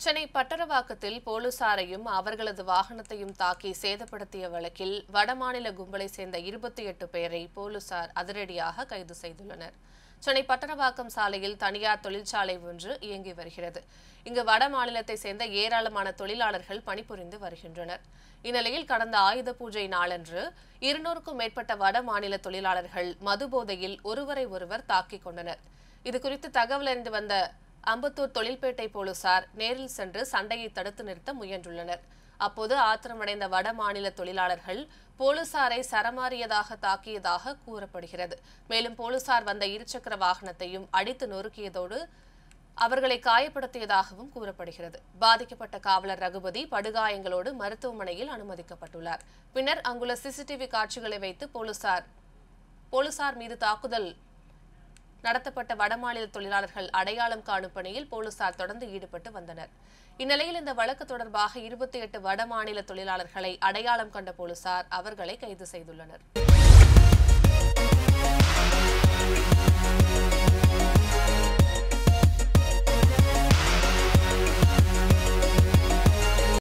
சென்னை பட்டரவாக்கத்தில் போலீசாரையும் அவர்களது வாகனத்தையும் தாக்கி சேதப்படுத்திய வழக்கில் வடமாநில கும்பலை சேர்ந்த இருபத்தி எட்டு பேரை போலீசார் அதிரடியாக கைது செய்துள்ளனர் சென்னை பட்டரவாக்கம் சாலையில் தனியார் தொழிற்சாலை ஒன்று இயங்கி வருகிறது இங்கு வட மாநிலத்தை சேர்ந்த ஏராளமான தொழிலாளர்கள் பணிபுரிந்து வருகின்றனர் இந்நிலையில் கடந்த ஆயுத பூஜை நாளன்று இருநூறுக்கும் மேற்பட்ட வட மாநில தொழிலாளர்கள் மதுபோதையில் ஒருவரை ஒருவர் தாக்கிக் கொண்டனர் இதுகுறித்து தகவல் அறிந்து வந்த அம்பத்தூர் தொழில்பேட்டை போலீசார் நேரில் சென்று சண்டையை தடுத்து நிறுத்த முயன்றுள்ளனர் அப்போது ஆத்திரமடைந்த வட மாநில தொழிலாளர்கள் போலீசாரை சரமாரியதாக தாக்கியதாக கூறப்படுகிறது மேலும் போலீசார் வந்த இருசக்கர வாகனத்தையும் அடித்து நொறுக்கியதோடு அவர்களை காயப்படுத்தியதாகவும் கூறப்படுகிறது பாதிக்கப்பட்ட காவலர் ரகுபதி படுகாயங்களோடு மருத்துவமனையில் அனுமதிக்கப்பட்டுள்ளார் பின்னர் அங்குள்ள சிசிடிவி காட்சிகளை வைத்து போலீசார் போலீசார் மீது தாக்குதல் நடத்தப்பட்ட வடமாநில தொழிலாளர்கள் அடையாளம் காணும் பணியில் போலீசார் தொடர்ந்து ஈடுபட்டு வந்தனர் இந்நிலையில் இந்த வழக்கு தொடர்பாக இருபத்தி எட்டு வடமாநில தொழிலாளர்களை அடையாளம் கண்ட போலீசார் அவர்களை கைது செய்துள்ளனர்